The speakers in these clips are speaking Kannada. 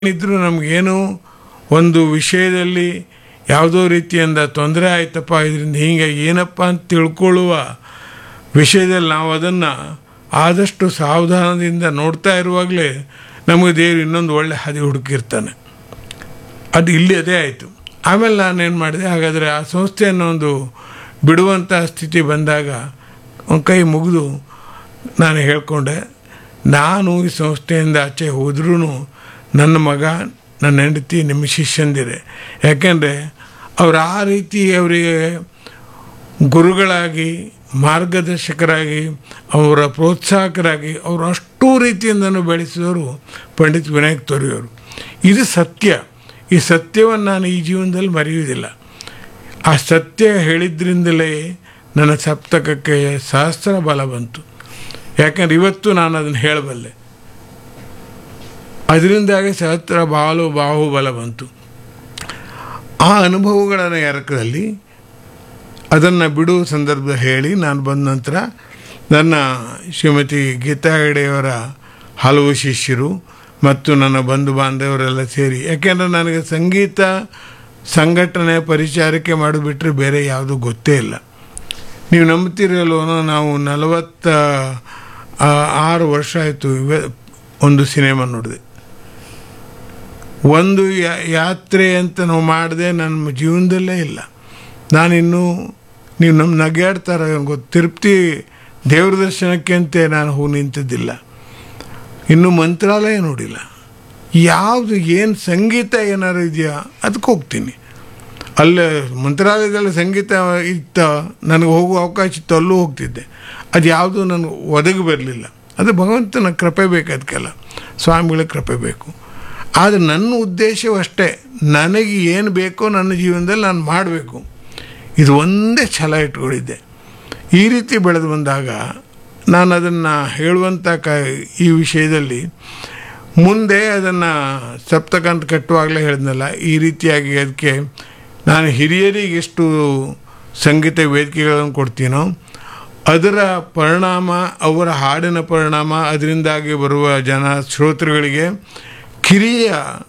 ಇದ್ರೂ ನಮಗೇನು ಒಂದು ವಿಷಯದಲ್ಲಿ ಯಾವುದೋ ರೀತಿಯಿಂದ ತೊಂದರೆ ಆಯ್ತಪ್ಪ ಇದರಿಂದ ಹೀಗೆ ಏನಪ್ಪ ಅಂತ ತಿಳ್ಕೊಳ್ಳುವ ವಿಷಯದಲ್ಲಿ ನಾವು ಅದನ್ನು ಆದಷ್ಟು ಸಾವಧಾನದಿಂದ ನೋಡ್ತಾ ಇರುವಾಗಲೇ ನಮಗೆ ದೇವರು ಇನ್ನೊಂದು ಒಳ್ಳೆ ಹಾದಿ ಹುಡುಕಿರ್ತಾನೆ ಅದು ಇಲ್ಲಿ ಅದೇ ಆಯಿತು ಆಮೇಲೆ ನಾನೇನು ಮಾಡಿದೆ ಹಾಗಾದರೆ ಆ ಸಂಸ್ಥೆಯನ್ನು ಒಂದು ಬಿಡುವಂಥ ಸ್ಥಿತಿ ಬಂದಾಗ ಒಂದು ಕೈ ಮುಗಿದು ನಾನು ಹೇಳ್ಕೊಂಡೆ ನಾನು ಈ ಸಂಸ್ಥೆಯಿಂದ ಆಚೆ ಹೋದ್ರೂ ನನ್ನ ಮಗ ನನ್ನ ಹೆಂಡತಿ ನಿಮ್ಮ ಶಿಷ್ಯಂದಿರೆ ಯಾಕೆಂದರೆ ಅವ್ರು ಆ ರೀತಿ ಅವರಿಗೆ ಗುರುಗಳಾಗಿ ಮಾರ್ಗದರ್ಶಕರಾಗಿ ಅವರ ಪ್ರೋತ್ಸಾಹಕರಾಗಿ ಅವರು ಅಷ್ಟೂ ರೀತಿಯಿಂದನೂ ಬೆಳೆಸಿದವರು ಪಂಡಿತ್ ವಿನಾಯಕ್ ತೋರಿಯವರು ಇದು ಸತ್ಯ ಈ ಸತ್ಯವನ್ನು ನಾನು ಈ ಜೀವನದಲ್ಲಿ ಮರೆಯುವುದಿಲ್ಲ ಆ ಸತ್ಯ ಹೇಳಿದ್ರಿಂದಲೇ ನನ್ನ ಸಪ್ತಕಕ್ಕೆ ಸಹಸ್ರ ಬಲ ಬಂತು ಯಾಕಂದ್ರೆ ಇವತ್ತು ನಾನು ಅದನ್ನು ಹೇಳಬಲ್ಲೆ ಅದರಿಂದಾಗಿ ಸಹಸ್ರ ಬಾಲು ಬಾಹುಬಲ ಬಂತು ಆ ಅನುಭವಗಳ ಎರಕದಲ್ಲಿ ಅದನ್ನು ಬಿಡುವ ಸಂದರ್ಭ ಹೇಳಿ ನಾನು ಬಂದ ನಂತರ ನನ್ನ ಶ್ರೀಮತಿ ಗೀತಾ ಹೆಗಡೆಯವರ ಹಲವು ಶಿಷ್ಯರು ಮತ್ತು ನನ್ನ ಬಂಧು ಬಾಂಧವರೆಲ್ಲ ಸೇರಿ ಯಾಕೆಂದರೆ ನನಗೆ ಸಂಗೀತ ಸಂಘಟನೆ ಪರಿಚಾರಕ್ಕೆ ಮಾಡಿಬಿಟ್ರೆ ಬೇರೆ ಯಾವುದೂ ಗೊತ್ತೇ ಇಲ್ಲ ನೀವು ನಂಬ್ತಿರಲ್ವೋ ನಾವು ನಲವತ್ತ ಆರು ವರ್ಷ ಆಯಿತು ಇವ ಒಂದು ಸಿನಿಮಾ ನೋಡಿದೆ ಒಂದು ಯಾತ್ರೆ ಅಂತ ನಾವು ಮಾಡಿದೆ ನನ್ನ ಜೀವನದಲ್ಲೇ ಇಲ್ಲ ನಾನಿನ್ನೂ ನೀವು ನಮ್ಮ ನಗಾಡ್ತಾರೆ ಗೊತ್ತು ತಿರುಪ್ತಿ ದೇವ್ರ ದರ್ಶನಕ್ಕೆ ಅಂತ ನಾನು ಹೋಗಿ ನಿಂತಿದ್ದಿಲ್ಲ ಇನ್ನು ಮಂತ್ರಾಲಯ ನೋಡಿಲ್ಲ ಯಾವುದು ಏನು ಸಂಗೀತ ಏನಾರು ಇದೆಯಾ ಅದಕ್ಕೆ ಹೋಗ್ತೀನಿ ಅಲ್ಲೇ ಮಂತ್ರಾಲಯದಲ್ಲಿ ಸಂಗೀತ ಇತ್ತ ನನಗೆ ಹೋಗುವ ಅವಕಾಶ ಇತ್ತು ಅಲ್ಲೂ ಹೋಗ್ತಿದ್ದೆ ಅದು ಯಾವುದು ನನಗೆ ಒದಗಿ ಬರಲಿಲ್ಲ ಅದು ಭಗವಂತನ ಕೃಪೆ ಬೇಕು ಅದಕ್ಕೆಲ್ಲ ಸ್ವಾಮಿಗಳ ಕೃಪೆ ಬೇಕು ಆದರೆ ನನ್ನ ಉದ್ದೇಶವು ಅಷ್ಟೇ ನನಗೆ ಏನು ಬೇಕೋ ನನ್ನ ಜೀವನದಲ್ಲಿ ನಾನು ಮಾಡಬೇಕು ಇದು ಒಂದೇ ಛಲ ಇಟ್ಕೊಂಡಿದ್ದೆ ಈ ರೀತಿ ಬೆಳೆದು ಬಂದಾಗ ನಾನು ಅದನ್ನು ಹೇಳುವಂಥ ಕ ಈ ವಿಷಯದಲ್ಲಿ ಮುಂದೆ ಅದನ್ನು ಸಪ್ತಕಂತ ಕಟ್ಟುವಾಗಲೇ ಹೇಳಿದ್ನಲ್ಲ ಈ ರೀತಿಯಾಗಿ ಅದಕ್ಕೆ ನಾನು ಹಿರಿಯರಿಗೆ ಎಷ್ಟು ಸಂಗೀತ ವೇದಿಕೆಗಳನ್ನು ಕೊಡ್ತೀನೋ ಅದರ ಪರಿಣಾಮ ಅವರ ಹಾಡಿನ ಪರಿಣಾಮ ಅದರಿಂದಾಗಿ ಬರುವ ಜನ ಶ್ರೋತೃಗಳಿಗೆ ಕಿರಿಯ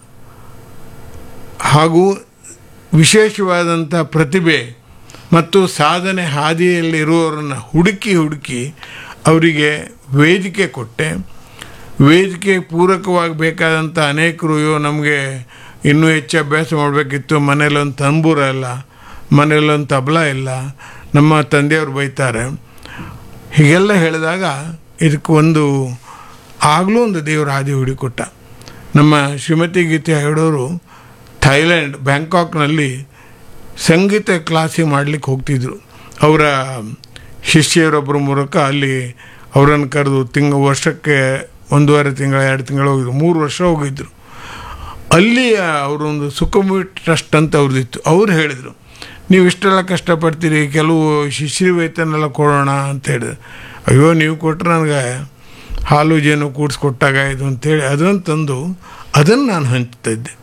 ಹಾಗೂ ವಿಶೇಷವಾದಂಥ ಪ್ರತಿಭೆ ಮತ್ತು ಸಾಧನೆ ಹಾದಿಯಲ್ಲಿರುವವರನ್ನು ಹುಡುಕಿ ಹುಡುಕಿ ಅವರಿಗೆ ವೇದಿಕೆ ಕೊಟ್ಟೆ ವೇದಿಕೆ ಪೂರಕವಾಗಿ ಬೇಕಾದಂಥ ಅನೇಕರು ಅಯ್ಯೋ ನಮಗೆ ಇನ್ನೂ ಹೆಚ್ಚು ಅಭ್ಯಾಸ ಮಾಡಬೇಕಿತ್ತು ಮನೇಲೊಂದು ತಂಬೂರ ಇಲ್ಲ ಮನೇಲೊಂದು ತಬಲ ಇಲ್ಲ ನಮ್ಮ ತಂದೆಯವರು ಬೈತಾರೆ ಹೀಗೆಲ್ಲ ಹೇಳಿದಾಗ ಇದಕ್ಕೆ ಒಂದು ಆಗಲೂ ಒಂದು ದೇವರ ಹಾದಿ ಹುಡುಕೊಟ್ಟ ನಮ್ಮ ಶ್ರೀಮತಿ ಗೀತೆ ಹೇಳೋರು ಥೈಲ್ಯಾಂಡ್ ಬ್ಯಾಂಕಾಕ್ನಲ್ಲಿ ಸಂಗೀತ ಕ್ಲಾಸಿಗೆ ಮಾಡಲಿಕ್ಕೆ ಹೋಗ್ತಿದ್ರು ಅವರ ಶಿಷ್ಯರೊಬ್ಬರ ಮೂಲಕ ಅಲ್ಲಿ ಅವರನ್ನು ಕರೆದು ತಿಂಗ ವರ್ಷಕ್ಕೆ ಒಂದೂವರೆ ತಿಂಗಳ ಎರಡು ತಿಂಗಳು ಹೋಗಿದ್ರು ಮೂರು ವರ್ಷ ಹೋಗಿದ್ರು ಅಲ್ಲಿ ಅವರೊಂದು ಸುಖಮಿ ಟ್ರಸ್ಟ್ ಅಂತ ಅವ್ರದ್ದಿತ್ತು ಅವ್ರು ಹೇಳಿದರು ನೀವು ಇಷ್ಟೆಲ್ಲ ಕಷ್ಟಪಡ್ತೀರಿ ಕೆಲವು ಶಿಷ್ಯ ವೇತನೆಲ್ಲ ಕೊಡೋಣ ಅಂತ ಹೇಳಿದ್ರು ಅಯ್ಯೋ ನೀವು ಕೊಟ್ಟರೆ ನನಗೆ ಹಾಲು ಜೇನು ಕೂಡಿಸ್ಕೊಟ್ಟಾಗ ಇದು ಅಂತೇಳಿ ಅದನ್ನು ತಂದು ಅದನ್ನು ನಾನು ಹಂಚ್ತಾ ಇದ್ದೆ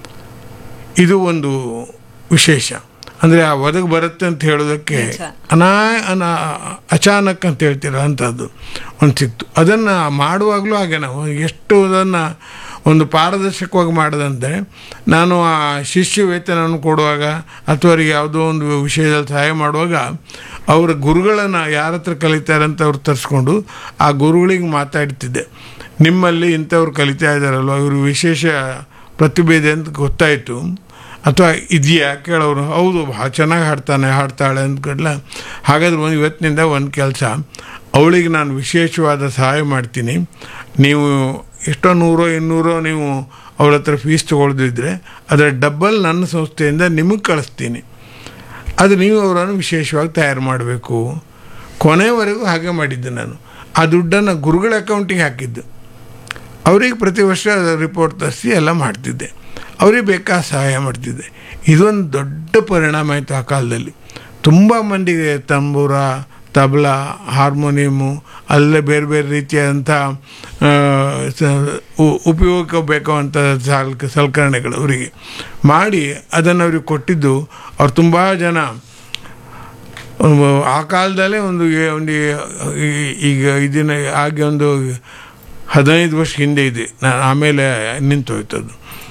ಇದು ಒಂದು ವಿಶೇಷ ಅಂದರೆ ಆ ಒದಗಿ ಬರುತ್ತೆ ಅಂತ ಹೇಳೋದಕ್ಕೆ ಅನಾ ಅನಾ ಅಚಾನಕ್ ಅಂತ ಹೇಳ್ತೀರ ಅಂಥದ್ದು ಒಂದು ಸಿಕ್ತು ಅದನ್ನು ಮಾಡುವಾಗಲೂ ಹಾಗೆ ನಾವು ಎಷ್ಟು ಅದನ್ನು ಒಂದು ಪಾರದರ್ಶಕವಾಗಿ ಮಾಡೋದಂತೆ ನಾನು ಆ ಶಿಷ್ಯ ವೇತನವನ್ನು ಕೊಡುವಾಗ ಅಥವಾ ಅವ್ರಿಗೆ ಯಾವುದೋ ಒಂದು ವಿಷಯದಲ್ಲಿ ಸಹಾಯ ಮಾಡುವಾಗ ಅವರ ಗುರುಗಳನ್ನು ಯಾರ ಹತ್ರ ಕಲಿತಾರೆ ಅಂತ ಅವ್ರು ತರಿಸ್ಕೊಂಡು ಆ ಗುರುಗಳಿಗೆ ಮಾತಾಡ್ತಿದ್ದೆ ನಿಮ್ಮಲ್ಲಿ ಇಂಥವ್ರು ಕಲಿತಾ ಇದ್ದಾರಲ್ವ ಇವರು ವಿಶೇಷ ಪ್ರತಿಭೆ ಇದೆ ಅಂತ ಗೊತ್ತಾಯಿತು ಅಥವಾ ಇದೆಯಾ ಕೇಳೋರು ಹೌದು ಭಾಳ ಚೆನ್ನಾಗಿ ಹಾಡ್ತಾನೆ ಹಾಡ್ತಾಳೆ ಅಂದ್ಕೊಂಡ್ಲ ಹಾಗಾದ್ರೆ ಒಂದು ಇವತ್ತಿನಿಂದ ಒಂದು ಕೆಲಸ ಅವಳಿಗೆ ನಾನು ವಿಶೇಷವಾದ ಸಹಾಯ ಮಾಡ್ತೀನಿ ನೀವು ಎಷ್ಟೋ ನೂರೋ ಇನ್ನೂರೋ ನೀವು ಅವಳ ಹತ್ರ ಫೀಸ್ ತೊಗೊಳ್ದಿದ್ರೆ ಅದರ ಡಬ್ಬಲ್ ನನ್ನ ಸಂಸ್ಥೆಯಿಂದ ನಿಮಗೆ ಕಳಿಸ್ತೀನಿ ಅದು ನೀವು ಅವರನ್ನು ವಿಶೇಷವಾಗಿ ತಯಾರು ಮಾಡಬೇಕು ಕೊನೆವರೆಗೂ ಹಾಗೆ ಮಾಡಿದ್ದೆ ನಾನು ಆ ದುಡ್ಡನ್ನು ಗುರುಗಳ ಅಕೌಂಟಿಗೆ ಹಾಕಿದ್ದು ಅವರಿಗೆ ಪ್ರತಿ ವರ್ಷ ರಿಪೋರ್ಟ್ ತರಿಸಿ ಎಲ್ಲ ಮಾಡ್ತಿದ್ದೆ ಅವ್ರಿಗೆ ಬೇಕಾದ ಸಹಾಯ ಮಾಡ್ತಿದ್ದೆ ಇದೊಂದು ದೊಡ್ಡ ಪರಿಣಾಮ ಆಯಿತು ಆ ಕಾಲದಲ್ಲಿ ತುಂಬ ಮಂದಿಗೆ ತಂಬೂರ ತಬಲ ಹಾರ್ಮೋನಿಯಮು ಅಲ್ಲೇ ಬೇರೆ ಬೇರೆ ರೀತಿಯಾದಂಥ ಉಪಯೋಗಕ್ಕೆ ಬೇಕಾದಂಥ ಸಾಲ್ ಸಲಕರಣೆಗಳು ಅವರಿಗೆ ಮಾಡಿ ಅದನ್ನು ಅವ್ರಿಗೆ ಕೊಟ್ಟಿದ್ದು ಅವ್ರು ತುಂಬ ಜನ ಆ ಕಾಲದಲ್ಲೇ ಒಂದು ಒಂದು ಈಗ ಇದನ್ನ ಹಾಗೆ ಒಂದು ಹದಿನೈದು ವರ್ಷ ಹಿಂದೆ ಇದೆ ನಾನು ಆಮೇಲೆ ನಿಂತೋಯ್ತದು